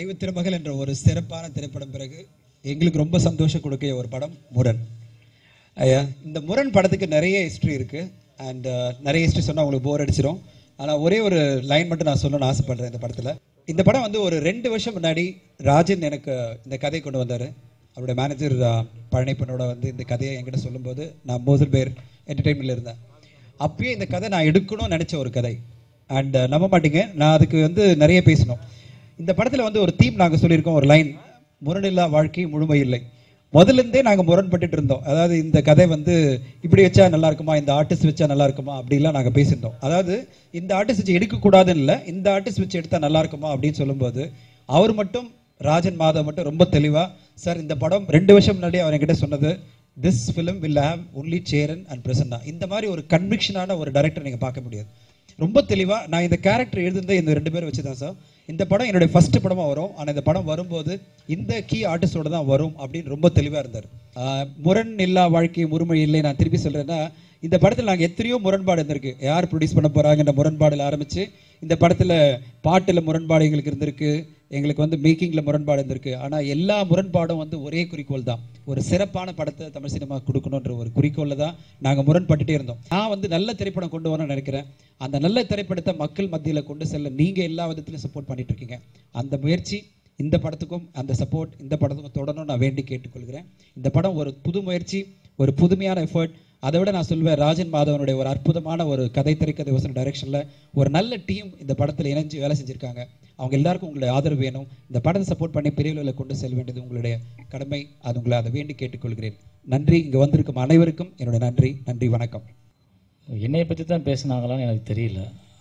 தெய்வ திருமகள் என்ற ஒரு சிறப்பான திரைப்படம் பிறகு எங்களுக்கு ரொம்ப சந்தோஷம் கொடுக்கிய ஒரு படம் முரண் ஐயா இந்த முரண் படத்துக்கு நிறைய ஹிஸ்ட்ரி இருக்கு அண்ட் நிறைய ஹிஸ்ட்ரி சொன்னா உங்களுக்கு போர் அடிச்சிடும் ஆனா ஒரே ஒரு லைன் மட்டும் நான் சொல்லணும்னு ஆசைப்படுறேன் இந்த படத்துல இந்த படம் வந்து ஒரு ரெண்டு வருஷம் முன்னாடி ராஜன் எனக்கு இந்த கதையை கொண்டு வந்தாரு அவருடைய மேனேஜர் பழனிப்பனோட வந்து இந்த கதையை என்கிட்ட சொல்லும்போது நான் மோசல் பேர் என்டர்டைன்மெண்ட்ல இருந்தேன் அப்பயே இந்த கதை நான் எடுக்கணும்னு நினைச்ச ஒரு கதை அண்ட் நம்ப மாட்டீங்க நான் அதுக்கு வந்து நிறைய பேசணும் இந்த படத்துல வந்து ஒரு தீம் நாங்க சொல்லியிருக்கோம் ஒரு லைன் முரணில்லா வாழ்க்கை முழுமை இல்லை முதல்ல இருந்தே நாங்க முரண்பட்டுட்டு இருந்தோம் அதாவது இந்த கதை வந்து இப்படி வச்சா நல்லா இருக்குமா இந்த ஆர்டிஸ்ட் வச்சா நல்லா இருக்குமா அப்படிலாம் நாங்க பேசியிருந்தோம் அதாவது இந்த ஆர்டிஸ்ட் வச்சு எடுக்க கூடாதுன்னு இல்லை இந்த ஆர்டிஸ்ட் வச்சு எடுத்தா நல்லா இருக்குமா அப்படின்னு சொல்லும்போது அவர் மட்டும் ராஜன் மாதவ் மட்டும் ரொம்ப தெளிவா சார் இந்த படம் ரெண்டு வருஷம் முன்னாடி அவர் என்கிட்ட சொன்னது this film will have only Cheran and Prasanna இந்த மாதிரி ஒரு கன்விக்ஷனான ஒரு டைரக்டர் நீங்க பார்க்க முடியாது ரொம்ப தெளிவா நான் இந்த கேரக்டர் எழுதுனதே இந்த ரெண்டு பேரும் வச்சு தான் சார் இந்த படம் என்னுடைய ஃபர்ஸ்ட் படமா வரும் ஆனா இந்த படம் வரும்போது இந்த கீ ஆர்டிஸ்டோட தான் வரும் அப்படின்னு ரொம்ப தெளிவா இருந்தார் ஆஹ் முரண் இல்லா வாழ்க்கை முறுமை இல்லை நான் திருப்பி சொல்றேன்னா இந்த படத்துல நாங்க எத்தனையோ முரண்பாடு இருந்திருக்கு யார் ப்ரொடியூஸ் பண்ண போறாங்கன்ற முரண்பாடுல ஆரம்பிச்சு இந்த படத்துல பாட்டுல முரண்பாடு எங்களுக்கு இருந்திருக்கு எங்களுக்கு வந்து மேக்கிங்ல முரண்பாடு இருந்திருக்கு ஆனா எல்லா முரண்பாடும் வந்து ஒரே குறிக்கோள் தான் ஒரு சிறப்பான படத்தை தமிழ் சினிமா கொடுக்கணுன்ற ஒரு குறிக்கோள்ல தான் நாங்க முரண்பட்டுட்டே இருந்தோம் நான் வந்து நல்ல திரைப்படம் கொண்டு வரணும்னு நினைக்கிறேன் அந்த நல்ல திரைப்படத்தை மக்கள் மத்தியில கொண்டு செல்ல நீங்க எல்லா விதத்திலும் சப்போர்ட் பண்ணிட்டு இருக்கீங்க அந்த முயற்சி இந்த படத்துக்கும் அந்த சப்போர்ட் இந்த படத்துக்கும் தொடரணும் நான் வேண்டி கேட்டுக்கொள்கிறேன் இந்த படம் ஒரு புது முயற்சி ஒரு புதுமையான எஃபர்ட் அதை விட நான் சொல்வேன் ராஜன் மாதவனுடைய ஒரு அற்புதமான ஒரு கதை திரைக்கதை வசன டைரக்ஷன்ல ஒரு நல்ல டீம் இந்த படத்துல இணைஞ்சு வேலை செஞ்சிருக்காங்க அவங்க எல்லாருக்கும் உங்களுடைய ஆதரவு வேணும் இந்த படத்தை சப்போர்ட் பண்ணி பெரிய அளவில் கொண்டு செல்ல வேண்டியது உங்களுடைய கடமை அது உங்களை அதை வேண்டி கேட்டுக்கொள்கிறேன் நன்றி இங்க வந்திருக்கும் அனைவருக்கும் என்னோட நன்றி நன்றி வணக்கம் என்னைய பற்றி தான் பேசுனாங்களான்னு எனக்கு தெரியல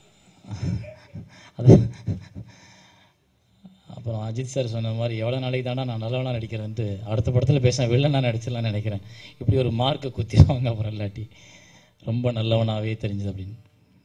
அது அப்புறம் அஜித் சார் சொன்ன மாதிரி எவ்வளோ நாளைக்கு தானே நான் நல்லவனா நடிக்கிறேன்ட்டு அடுத்த படத்தில் பேசின வெளில நான் நடிச்சிடலாம்னு நினைக்கிறேன் இப்படி ஒரு மார்க்கை குத்திடுவாங்க அப்புறம் இல்லாட்டி ரொம்ப நல்லவனாகவே தெரிஞ்சது அப்படின்னு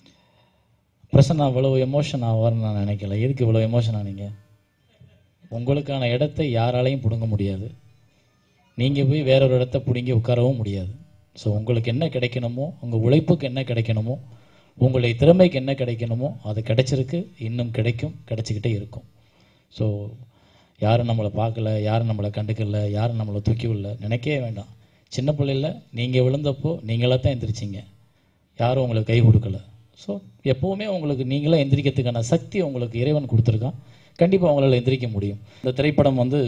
பிரசன்னா இவ்வளவு எமோஷன் ஆவார்னு நான் நினைக்கல எதுக்கு இவ்வளோ எமோஷன் ஆனீங்க உங்களுக்கான இடத்தை யாராலையும் பிடுங்க முடியாது நீங்கள் போய் வேற ஒரு இடத்த பிடுங்கி உட்காரவும் முடியாது ஸோ உங்களுக்கு என்ன கிடைக்கணுமோ உங்கள் உழைப்புக்கு என்ன கிடைக்கணுமோ உங்களுடைய திறமைக்கு என்ன கிடைக்கணுமோ அது கிடைச்சிருக்கு இன்னும் கிடைக்கும் கிடைச்சிக்கிட்டே இருக்கும் ஸோ யாரும் நம்மளை பார்க்கல யாரும் நம்மளை கண்டுக்கல யாரும் நம்மளை தூக்கி விடல நினைக்கவே வேண்டாம் சின்ன பிள்ளையில நீங்கள் விழுந்தப்போ நீங்களாக தான் எந்திரிச்சிங்க யாரும் உங்களுக்கு கை கொடுக்கல ஸோ எப்போவுமே உங்களுக்கு நீங்களே எந்திரிக்கிறதுக்கான சக்தி உங்களுக்கு இறைவன் கொடுத்துருக்கான் கண்டிப்பாக உங்களால் எந்திரிக்க முடியும் இந்த திரைப்படம் வந்து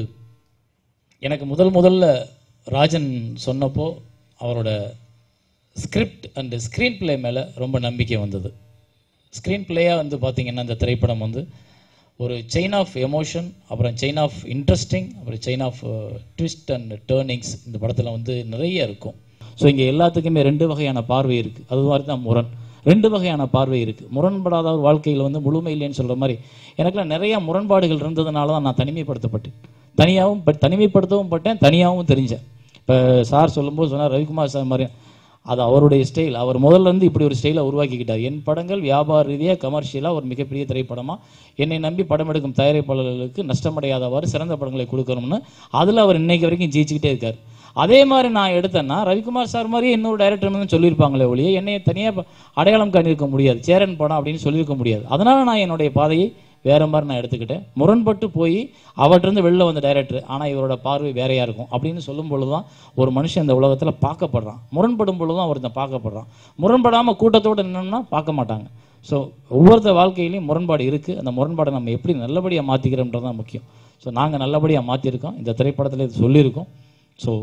எனக்கு முதல் முதல்ல ராஜன் சொன்னப்போ அவரோட ஸ்கிரிப்ட் அண்ட் ஸ்க்ரீன் ப்ளே மேலே ரொம்ப நம்பிக்கை வந்தது ஸ்க்ரீன் பிளேயாக வந்து பார்த்தீங்கன்னா இந்த திரைப்படம் வந்து ஒரு செயின் ஆஃப் எமோஷன் அப்புறம் செயின் ஆஃப் இன்ட்ரெஸ்டிங் அப்புறம் chain of twist and turnings இந்த படத்தில் வந்து நிறைய இருக்கும் ஸோ இங்கே எல்லாத்துக்குமே ரெண்டு வகையான பார்வை இருக்குது அது மாதிரி தான் முரண் ரெண்டு வகையான பார்வை இருக்குது முரண்படாத ஒரு வாழ்க்கையில் வந்து முழுமை இல்லைன்னு சொல்கிற மாதிரி எனக்குலாம் நிறைய முரண்பாடுகள் இருந்ததுனால தான் நான் தனிமைப்படுத்தப்பட்டேன் தனியாகவும் பட் தனிமைப்படுத்தவும் பட்டேன் தனியாகவும் தெரிஞ்சேன் இப்போ சார் சொல்லும்போது சொன்னார் ரவிக்குமார் சார் மாதிரி அது அவருடைய ஸ்டைல் அவர் முதல்ல இருந்து இப்படி ஒரு ஸ்டைலை உருவாக்கிக்கிட்டார் என் படங்கள் வியாபார ரீதியாக கமர்ஷியலாக ஒரு மிகப்பெரிய திரைப்படமாக என்னை நம்பி படம் எடுக்கும் தயாரிப்பாளர்களுக்கு நஷ்டமடையாதவாறு சிறந்த படங்களை கொடுக்கணும்னு அதில் அவர் இன்னைக்கு வரைக்கும் ஜெயிச்சுக்கிட்டே இருக்கார் அதே மாதிரி நான் எடுத்தேன்னா ரவிக்குமார் சார் மாதிரியே இன்னொரு டைரக்டர் வந்து சொல்லியிருப்பாங்களே ஒழிய என்னை தனியாக அடையாளம் காணியிருக்க முடியாது சேரன் படம் அப்படின்னு சொல்லியிருக்க முடியாது அதனால நான் என்னுடைய பாதையை வேற மாதிரி நான் எடுத்துக்கிட்டேன் முரண்பட்டு போய் அவற்றிருந்து வெளில வந்த டைரக்டர் ஆனால் இவரோட பார்வை வேறையா இருக்கும் அப்படின்னு சொல்லும் பொழுது தான் ஒரு மனுஷன் இந்த உலகத்தில் பார்க்கப்படுறான் முரண்படும் பொழுது தான் ஒருத்தன் பார்க்கப்படுறான் முரண்படாமல் கூட்டத்தோடு நின்னோம்னா பார்க்க மாட்டாங்க ஸோ ஒவ்வொருத்த வாழ்க்கையிலையும் முரண்பாடு இருக்குது அந்த முரண்பாடை நம்ம எப்படி நல்லபடியாக மாற்றிக்கிறோம்ன்றது தான் முக்கியம் ஸோ நாங்கள் நல்லபடியாக மாற்றிருக்கோம் இந்த திரைப்படத்தில் இது சொல்லியிருக்கோம் ஸோ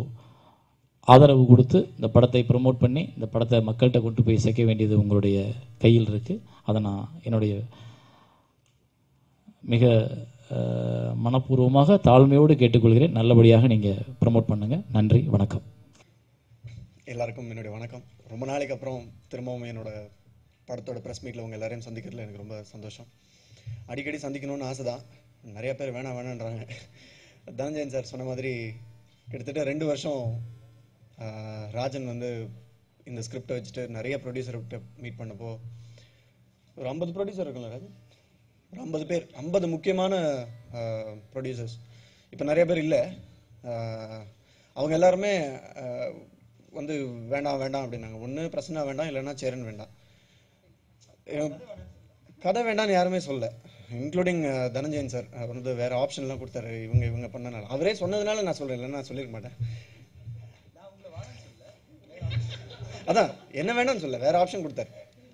ஆதரவு கொடுத்து இந்த படத்தை ப்ரமோட் பண்ணி இந்த படத்தை மக்கள்கிட்ட கொண்டு போய் சேர்க்க வேண்டியது உங்களுடைய கையில் இருக்குது அதை நான் என்னுடைய மிக அஹ், மனப்பூர்வமாக தாழ்மையோடு கேட்டுக்கொள்கிறேன் நல்லபடியாக நீங்கள் ப்ரமோட் பண்ணுங்கள் நன்றி வணக்கம் எல்லாருக்கும் என்னுடைய வணக்கம் ரொம்ப நாளைக்கு அப்புறம் திரும்பவும் என்னோட படத்தோட ப்ரெஸ் மீட்டில் உங்கள் எல்லாரையும் சந்திக்கிறதுல எனக்கு ரொம்ப சந்தோஷம் அடிக்கடி சந்திக்கணும்னு ஆசை தான் நிறைய பேர் வேணாம் வேணான்றாங்க தனஞ்சயன் சார் சொன்ன மாதிரி கிட்டத்தட்ட ரெண்டு வருஷம் ஆஹ், ராஜன் வந்து இந்த ஸ்கிரிப்டை வச்சுட்டு நிறைய ப்ரொடியூசர்கிட்ட மீட் பண்ணப்போ ஒரு ஐம்பது ப்ரொடியூசர் இருக்குல்ல ராஜன் ஒரு ஐம்பது பேர் ஐம்பது முக்கியமான ப்ரொடியூசர்ஸ் இப்போ நிறைய பேர் இல்லை அவங்க எல்லாருமே ஆஹ், வந்து வேண்டாம் வேண்டாம் அப்படின்னாங்க ஒன்று பிரசன்னா வேண்டாம் இல்லைன்னா சேரன் வேண்டாம் அஹ், கதை வேண்டாம்னு யாருமே சொல்ல இன்க்ளூடிங் தனஞ்சயன் சார் அவர் வந்து வேற ஆப்ஷன்லாம் கொடுத்தாரு இவங்க இவங்க பண்ணனால அவரே சொன்னதுனால நான் சொல்றேன் இல்லைன்னா நான் சொல்லிருக்க மாட்டேன் அதான் என்ன வேணும்னு சொல்ல வேற ஆப்ஷன் கொடுத்தாரு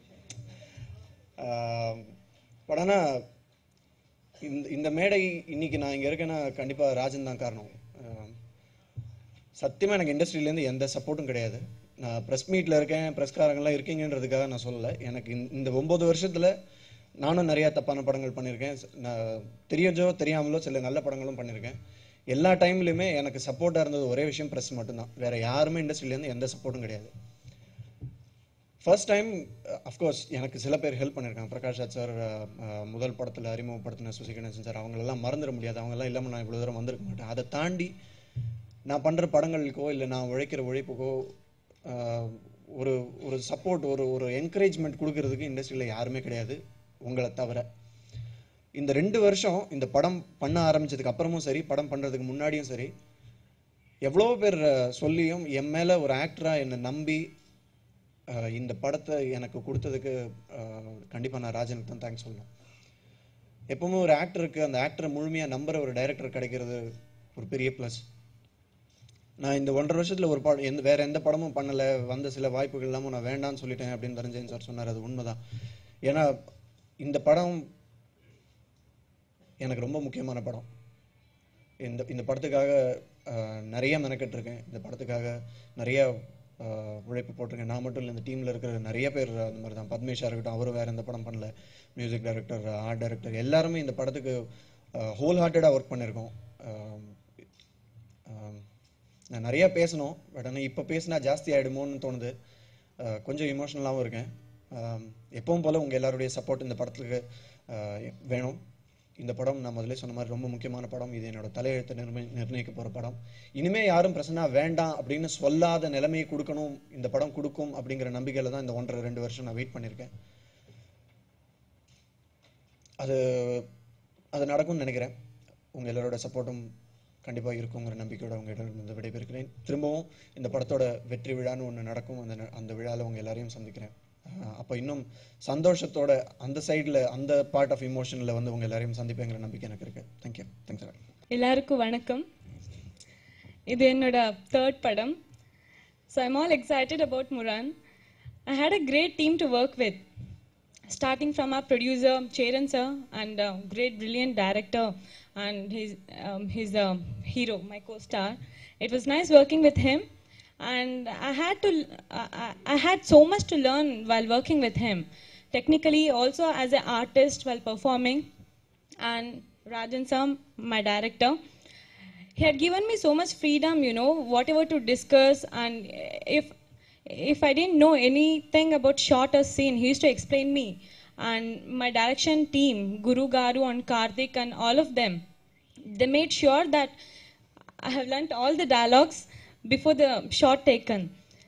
பட் ஆனா இந்த இந்த மேடை இன்னைக்கு நான் இங்க இருக்கேன்னா கண்டிப்பா ராஜன் தான் காரணம் ஆஹ் சத்தியமா எனக்கு இண்டஸ்ட்ரியிலேருந்து எந்த சப்போர்ட்டும் கிடையாது நான் ப்ரெஸ் மீட்டில் இருக்கேன் ப்ரெஸ்காரங்களாம் இருக்கீங்கன்றதுக்காக நான் சொல்லலை எனக்கு இந்த- இந்த ஒம்பது வருஷத்தில் நானும் நிறையா தப்பான படங்கள் பண்ணியிருக்கேன் ச- நான் தெரிஞ்சோ தெரியாமலோ சில நல்ல படங்களும் பண்ணியிருக்கேன் எல்லா டைம்லையுமே எனக்கு சப்போர்ட்டாக இருந்தது ஒரே விஷயம் ப்ரெஸ் மட்டும்தான் வேற யாருமே இண்டஸ்ட்ரியிலேருந்து எந்த சப்போர்ட்டும் கிடையாது ஃபர்ஸ்ட் டைம் அஃப்கோர்ஸ் எனக்கு சில பேர் ஹெல்ப் பண்ணியிருக்காங்க பிரகாஷ் ராஜ் சார் முதல் படத்தில் அறிமுகப்படுத்தின சுசி கணேசன் சார் அவங்களெல்லாம் மறந்துட முடியாது அவங்கெல்லாம் இல்லாமல் நான் இவ்வளோ தூரம் வந்திருக்க மாட்டேன் அதை தாண்டி நான் பண்ணுற படங்களுக்கோ இல்லை நான் உழைக்கிற உழைப்புக்கோ ஆஹ், ஒரு ஒரு சப்போர்ட் ஒரு ஒரு என்கரேஜ்மெண்ட் கொடுக்கறதுக்கு இண்டஸ்ட்ரியில் யாருமே கிடையாது உங்களை தவிர இந்த ரெண்டு வருஷம் இந்த படம் பண்ண ஆரம்பிச்சதுக்கு அப்புறமும் சரி படம் பண்ணுறதுக்கு முன்னாடியும் சரி எவ்வளோ பேர் அஹ், சொல்லியும் என் மேலே ஒரு ஆக்டராக என்னை நம்பி அஹ், இந்த படத்தை எனக்கு கொடுத்ததுக்கு கண்டிப்பாக நான் ராஜனுக்கு தான் தேங்க்ஸ் சொல்லணும் எப்பவுமே ஒரு ஆக்டருக்கு அந்த ஆக்டரை முழுமையாக நம்புற ஒரு டைரக்டர் கிடைக்கிறது ஒரு பெரிய ப்ளஸ் நான் இந்த ஒன்றரை வருஷத்துல ஒரு படம் எந்த வேற எந்த படமும் பண்ணல வந்த சில வாய்ப்புகள் எல்லாமும் நான் வேண்டாம்னு சொல்லிட்டேன் அப்படின்னு தரஞ்சயன் சார் சொன்னார் அது உண்மைதான் ஏன்னா இந்த படம் எனக்கு ரொம்ப முக்கியமான படம் இந்த இந்த படத்துக்காக ஆஹ், நிறைய மெனக்கெட்டிருக்கேன் இந்த படத்துக்காக நிறைய ஆஹ், உழைப்பு போட்டிருக்கேன் நான் மட்டும் இல்லை இந்த டீமில் இருக்கிற நிறைய பேர் அந்த மாதிரி தான் பத்மேஷா இருக்கட்டும் அவரும் வேற எந்த படம் பண்ணல மியூசிக் டைரக்டர் ஆர்ட் டைரக்டர் எல்லாருமே இந்த படத்துக்கு ஹோல் ஹார்ட்டடாக ஒர்க் பண்ணியிருக்கோம் ஆஹ், ஆஹ், நான் நிறைய பேசணும் பட் ஆனால் இப்போ பேசினா ஜாஸ்தி ஆகிடுமோன்னு தோணுது ஆஹ், கொஞ்சம் இமோஷ்னலாகவும் இருக்கேன் ஆஹ், எப்பவும் போல் உங்கள் எல்லாருடைய சப்போர்ட் இந்த படத்துக்கு ஆஹ், வேணும் இந்த படம் நான் முதல்ல சொன்ன மாதிரி ரொம்ப முக்கியமான படம் இது என்னோட தலையெழுத்தை நிர்ணய நிர்ணயிக்க போகிற படம் இனிமே யாரும் பிரச்சனை வேண்டாம் அப்படின்னு சொல்லாத நிலைமையை கொடுக்கணும் இந்த படம் கொடுக்கும் அப்படிங்கிற நம்பிக்கையில் தான் இந்த ஒன்றரை ரெண்டு வருஷம் நான் வெயிட் பண்ணியிருக்கேன் அது அது நடக்கும்னு நினைக்கிறேன் உங்கள் எல்லாரோட சப்போர்ட்டும் கண்டிப்பாக இருக்குங்கிற நம்பிக்கையோட உங்கள் இருந்து விடைபெறுகிறேன் திரும்பவும் இந்த படத்தோட வெற்றி விழான்னு ஒன்று நடக்கும் அந்த ந- அந்த விழாவில் உங்கள் எல்லாரையும் சந்திக்கிறேன் அப்போ இன்னும் சந்தோஷத்தோட அந்த சைடில் அந்த பார்ட் ஆஃப் இமோஷனில் வந்து உங்கள் எல்லாரையும் சந்திப்பேங்கிற நம்பிக்கை எனக்கு இருக்குது தேங்க்யூ தேங்க்ஸ் எல்லாருக்கும் வணக்கம் இது என்னோட தேர்ட் படம் so I'm all excited about Muran I had a great team to work with starting from our producer Cheran sir and uh, great brilliant director and his um, his uh, hero my co-star it was nice working with him and i had to I, I- I had so much to learn while working with him technically also as an artist while performing and rajan sam my director he had given me so much freedom you know whatever to discuss and if if i didn't know anything about shot or scene he used to explain me and my direction team guru garu and karthik and all of them they made sure that i have learnt all the dialogues before the shot taken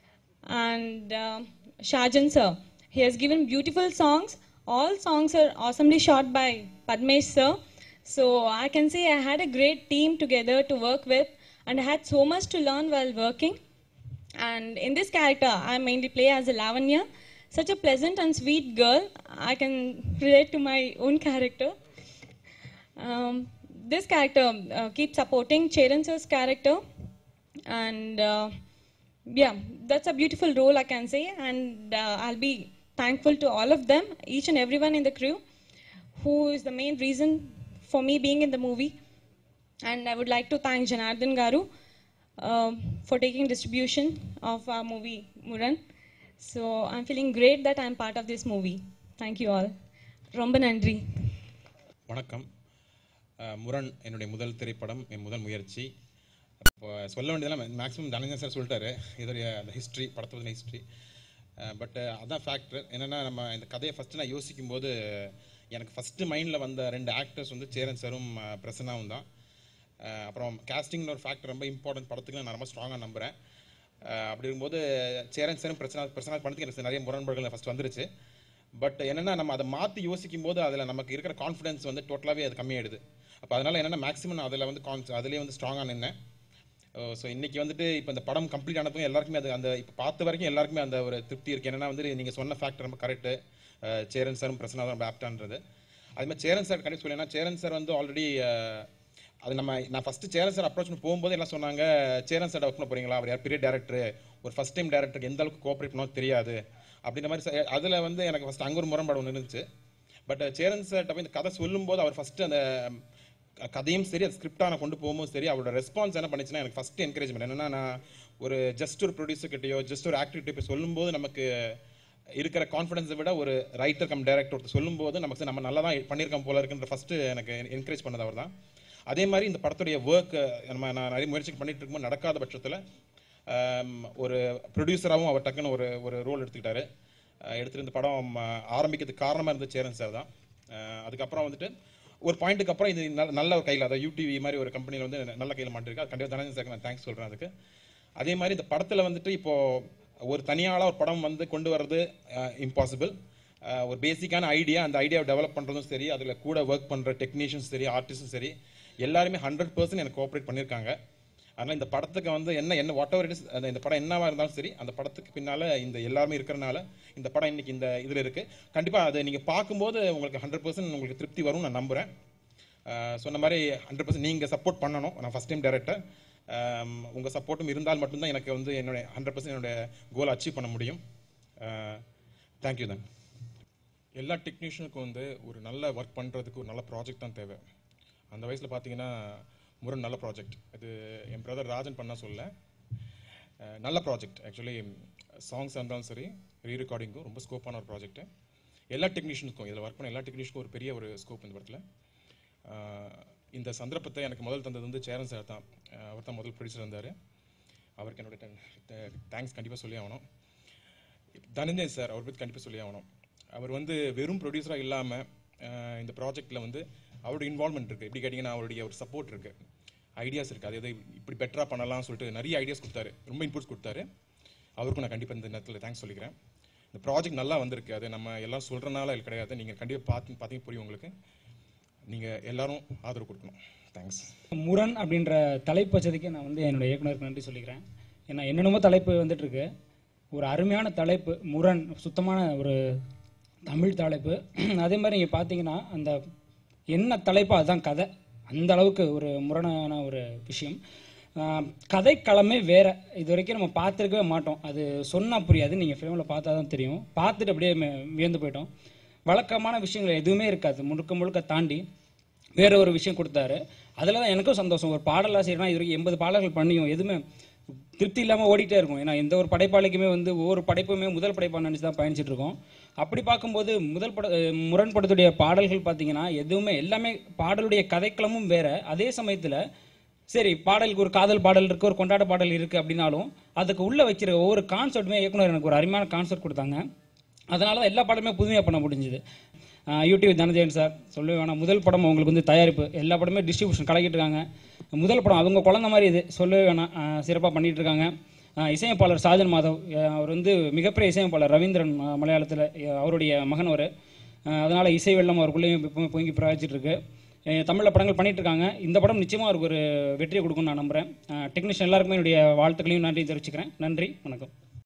and uh, Shajan sir. He has given beautiful songs. All songs are awesomely shot by Padmesh sir. So I can say I had a great team together to work with, and I had so much to learn while working. And in this character, I mainly play as a Lavanya, such a pleasant and sweet girl. I can relate to my own character. Um, this character uh, keeps supporting Cheran sir's character, and uh, yeah, that's a beautiful role I can say, and uh, I'll be thankful to all of them, each and everyone in the crew, who is the main reason for me being in the movie. And I would like to thank Janardhan Garu um, for taking distribution of our movie Muran. So I'm feeling great that I'm part of this movie. Thank you all. Romba Nandri. வணக்கம் அஹ் முரண் என்னுடைய முதல் திரைப்படம் என் முதல் முயற்சி அப்போ சொல்ல வேண்டியதெல்லாம் மேக்ஸிமம் தனஞ்சன் சார் சொல்லிட்டாரு இதோடைய அந்த ஹிஸ்ட்ரி படத்தை பற்றின ஹிஸ்ட்ரி பட் அதான் ஃபேக்டர் என்னென்னா நம்ம இந்த கதையை ஃபஸ்ட்டு நான் யோசிக்கும் போது எனக்கு ஃபஸ்ட்டு மைண்டில் வந்த ரெண்டு ஆக்டர்ஸ் வந்து சேரன் சாரும் அஹ், பிரசன்னாவும் தான் அஹ் அப்புறம் castingனு ஒரு ஃபேக்டர் ரொம்ப இம்பார்ட்டன்ட் படத்துக்கு நான் ரொம்ப ஸ்ட்ராங்காக நம்புகிறேன் அப்படி இருக்கும்போது சேரன் சாரும் பிரச்சனை பிரச்சனை படத்துக்கு எனக்கு நிறைய முரண்பாடுகள் ஃபஸ்ட் வந்துருச்சு பட் என்னன்னா நம்ம அதை மாற்றி யோசிக்கும் போது அதில் நமக்கு இருக்கிற கான்ஃபிடன்ஸ் வந்து டோட்டலாகவே அது கம்மியாயிடுது அப்போ அதனால் என்னென்னா மேக்ஸிமம் அதில் வந்து கான்ஸ் அதிலே வந்து ஸ்ட்ராங்காக நின்னேன் ஸோ இன்னைக்கு வந்துட்டு இப்போ இந்த படம் கம்ப்ளீட் ஆனதுக்கும் எல்லாருக்குமே அது அந்த இப்போ பார்த்த வரைக்கும் எல்லாருக்குமே அந்த ஒரு திருப்தி இருக்குது என்னன்னா வந்து நீங்கள் சொன்ன ஃபேக்டர் ரொம்ப கரெக்டு சேரன் சாரும் பிரச்சனை ரொம்ப ஆப்டான்றது அது மாதிரி சேரன் சார் கண்டிப்பாக சொல்லி சேரன் சார் வந்து ஆல்ரெடி அது நம்ம நான் ஃபஸ்ட்டு சேரன் சார் அப்ரோச் பண்ண போகும்போது என்ன சொன்னாங்க சேரன் சார் ஒர்க் பண்ண போறீங்களா அவர் யார் பெரிய டேரக்டர் ஒரு ஃபஸ்ட் டைம் டேரக்டருக்கு எந்த அளவுக்கு கோஆப்ரேட் பண்ணணும் தெரியாது அப்படின்ற மாதிரி அதில் வந்து எனக்கு ஃபஸ்ட் அங்கே ஒரு முரண்பாடு ஒன்று இருந்துச்சு பட் சேரன் சார்ட்ட போய் இந்த கதை சொல்லும்போது அவர் ஃபஸ்ட்டு அந்த க- கதையும் சரி அது ஸ்கிரிப்டாக நான் கொண்டு போகும்போது சரி அவரோட ரெஸ்பான்ஸ் என்ன பண்ணுச்சுன்னா எனக்கு ஃபஸ்ட்டு என்கரேஜ்மெண்ட் என்னன்னா நான் ஒரு ஜஸ்ட் ஒரு ப்ரொடியூசர் கிட்டயோ ஜஸ்ட் ஒரு ஆக்டிவிட்டி போய் சொல்லும்போது நமக்கு இருக்கிற கான்ஃபிடன்ஸை விட ஒரு ரைட்டர் கம் டேரக்டர் ஒருத்தர் சொல்லும்போது நமக்கு சரி, நம்ம நல்லா தான் பண்ணியிருக்கோம் போல இருக்குன்ற ஃபஸ்ட்டு எனக்கு என்கரேஜ் பண்ணது அவர் தான் அதே மாதிரி இந்த படத்துடைய ஒர்க் நம்ம நான் நிறைய முயற்சி பண்ணிட்டு இருக்கும்போது நடக்காத பட்சத்தில் ஒரு ப்ரொடியூசராகவும் அவர் டக்குன்னு ஒரு ஒரு ரோல் எடுத்துக்கிட்டாரு அஹ் எடுத்துட்டு இந்த படம் அஹ், ஆரம்பிக்கிறதுக்கு காரணமாக இருந்த சேரன் சார் தான் அஹ் அதுக்கப்புறம் வந்துட்டு ஒரு பாயிண்ட்டுக்கு அப்புறம் இது நல்ல- நல்ல ஒரு கையில் அதாவது யூடிவி மாதிரி ஒரு கம்பெனியில் வந்து நல்ல கையில் மாட்டிருக்கு அது கண்டிப்பாக தனஞ்சன் சாருக்கு நான் தேங்க்ஸ் சொல்கிறேன் அதுக்கு அதே மாதிரி இந்த படத்தில் வந்துட்டு இப்போ ஒரு தனியாளாக ஒரு படம் வந்து கொண்டு வர்றது இம்பாசிபிள் ஒரு பேசிக்கான ஐடியா அந்த ஐடியாவை டெவலப் பண்ணுறதும் சரி அதில் கூட ஒர்க் பண்ணுற டெக்னீஷியன்ஸ் சரி ஆர்டிஸ்டும் சரி எல்லாருமே ஹண்ட்ரட் பர்சன்ட் எனக்கு கோஆப்ரேட் பண்ணியிருக்காங்க அதனால் இந்த படத்துக்கு வந்து என்ன என்ன வாட் எவர் இட் இஸ் அந்த இந்த படம் என்னவா இருந்தாலும் சரி அந்த படத்துக்கு பின்னால் இந்த எல்லாருமே இருக்கிறனால இந்த படம் இன்னைக்கு இந்த இதில் இருக்குது கண்டிப்பாக அதை நீங்கள் பார்க்கும்போது உங்களுக்கு ஹண்ட்ரட் பர்சன்ட் உங்களுக்கு திருப்தி வரும் நான் நம்புகிறேன் சொன்ன மாதிரி ஹண்ட்ரட் பர்சன்ட் நீங்கள் சப்போர்ட் பண்ணணும் நான் ஃபஸ்ட் டைம் டேரக்டர் உங்கள் சப்போர்ட்டும் இருந்தால் மட்டும்தான் எனக்கு வந்து என்னுடைய ஹண்ட்ரட் பர்சன்ட் என்னுடைய கோலை அச்சீவ் பண்ண முடியும் தேங்க்யூ தான் எல்லா டெக்னீஷியனுக்கும் வந்து ஒரு நல்ல ஒர்க் பண்ணுறதுக்கு ஒரு நல்ல ப்ராஜெக்ட் தான் தேவை அந்த வயசில் பார்த்தீங்கன்னா முரண் நல்ல ப்ராஜெக்ட் இது என் பிரதர் ராஜன் பண்ண சொல்ல அஹ், நல்ல ப்ராஜெக்ட் ஆக்சுவலி சாங்ஸ் இருந்தாலும் சரி ரீ ரெக்கார்டிங்கும் ரொம்ப ஸ்கோப்பான ஒரு ப்ராஜெக்ட் எல்லா டெக்னீஷியனுக்கும் இதில் ஒர்க் பண்ண எல்லா டெக்னீஷியனுக்கும் ஒரு பெரிய ஒரு ஸ்கோப் இந்த படத்தில் அஹ், இந்த சந்தர்ப்பத்தை எனக்கு முதல் தந்தது வந்து சேரன் சார் தான் அஹ், அவர் தான் முதல் ப்ரொடியூசர் இருந்தார் அவருக்கு என்னோட தேங்க்ஸ் கண்டிப்பாக சொல்லி ஆகணும் தனஞ்சய் சார் அவர் பற்றி கண்டிப்பாக சொல்லி ஆகணும் அவர் வந்து வெறும் ப்ரொடியூசராக இல்லாமல் இந்த ப்ராஜெக்ட்டில் வந்து அவரோட இன்வால்மெண்ட் இருக்குது எப்படி கேட்டிங்கன்னா அவருடைய ஒரு சப்போர்ட் இருக்குது ஐடியாஸ் இருக்குது அது எதை இப்படி பெட்டராக பண்ணலாம்னு சொல்லிட்டு நிறைய ஐடியாஸ் கொடுத்தாரு ரொம்ப இன்புட்ஸ் கொடுத்தாரு அவருக்கும் நான் கண்டிப்பாக இந்த நேரத்தில் தேங்க்ஸ் சொல்லிக்கிறேன் இந்த ப்ராஜெக்ட் நல்லா வந்திருக்கு அது நம்ம எல்லாம் சொல்கிறனால இது கிடையாது நீங்கள் கண்டிப்பாக பார்த்து பார்த்தீங்க புரியும் உங்களுக்கு நீங்கள் எல்லாரும் ஆதரவு கொடுக்கணும் தேங்க்ஸ் முரண் அப்படின்ற தலைப்பு வச்சதுக்கே நான் வந்து என்னோட இயக்குனருக்கு நன்றி சொல்லிக்கிறேன் ஏன்னா என்னென்னமோ தலைப்பு வந்துட்டு இருக்கு ஒரு அருமையான தலைப்பு முரண் சுத்தமான ஒரு தமிழ் தலைப்பு அதே மாதிரி நீங்கள் பார்த்தீங்கன்னா அந்த என்ன தலைப்போ அதுதான் கதை அந்த அளவுக்கு ஒரு முரணான ஒரு விஷயம் ஆஹ் கதைக்களமே வேற இது வரைக்கும் நம்ம பார்த்துருக்கவே மாட்டோம் அது சொன்னா புரியாது நீங்கள் ஃபிலிமில் பார்த்தா தான் தெரியும் பார்த்துட்டு அப்படியே மே- வியந்து போயிட்டோம் வழக்கமான விஷயங்கள் எதுவுமே இருக்காது முழுக்க முழுக்க தாண்டி வேற ஒரு விஷயம் கொடுத்தாரு அதில் தான் எனக்கும் சந்தோஷம் ஒரு பாடலாசிரியர்னா இது வரைக்கும் எண்பது பாடல்கள் பண்ணியும் எதுவுமே திருப்தி இல்லாமல் ஓடிட்டே இருக்கும் ஏன்னா எந்த ஒரு படைப்பாளிக்குமே வந்து ஒவ்வொரு படைப்புமே முதல் படைப்பாக நினச்சி தான் பயணிச்சுட்டு இருக்கோம் அப்படி பார்க்கும்போது முதல் பட அஹ் முரண்படத்துடைய பாடல்கள் பார்த்தீங்கன்னா எதுவுமே எல்லாமே பாடலுடைய கதைக்களமும் வேற அதே சமயத்தில் சரி பாடலுக்கு ஒரு காதல் பாடல் இருக்கு ஒரு கொண்டாட்ட பாடல் இருக்கு அப்படின்னாலும் அதுக்கு உள்ள வச்சிருக்க ஒவ்வொரு கான்செப்ட்டுமே இயக்குனர் எனக்கு ஒரு அருமையான கான்செப்ட் கொடுத்தாங்க அதனால தான் எல்லா பாடலுமே புதுமையாக பண்ண முடிஞ்சுது ஆஹ் யூடியூப் தனஜெயன் சார் சொல்லவே வேணாம் முதல் படம் அவங்களுக்கு வந்து தயாரிப்பு எல்லா படமே டிஸ்ட்ரிபியூஷன் கலக்கிட்டு இருக்காங்க முதல் படம் அவங்க குழந்த மாதிரி இது சொல்லவே வேணாம் சிறப்பாக பண்ணிட்டு இருக்காங்க ஆஹ் இசையமைப்பாளர் சாஜன் மாதவ் ஆஹ் அவர் வந்து மிகப்பெரிய இசையமைப்பாளர் ரவீந்திரன் மலையாளத்தில் அவருடைய மகன் அவர் அதனால் இசை வெள்ளம் அவருக்குள்ளேயும் இப்போ பொங்கி பிரகாச்சிட்டு இருக்கு தமிழில் படங்கள் பண்ணிட்டு இருக்காங்க இந்த படம் நிச்சயமாக அவருக்கு ஒரு வெற்றியை கொடுக்கும்னு நான் நம்புகிறேன் டெக்னீஷியன் எல்லாருக்குமே என்னுடைய வாழ்த்துக்களையும் நன்றி தெரிவிச்சுக்கிறேன் நன்றி வணக்கம்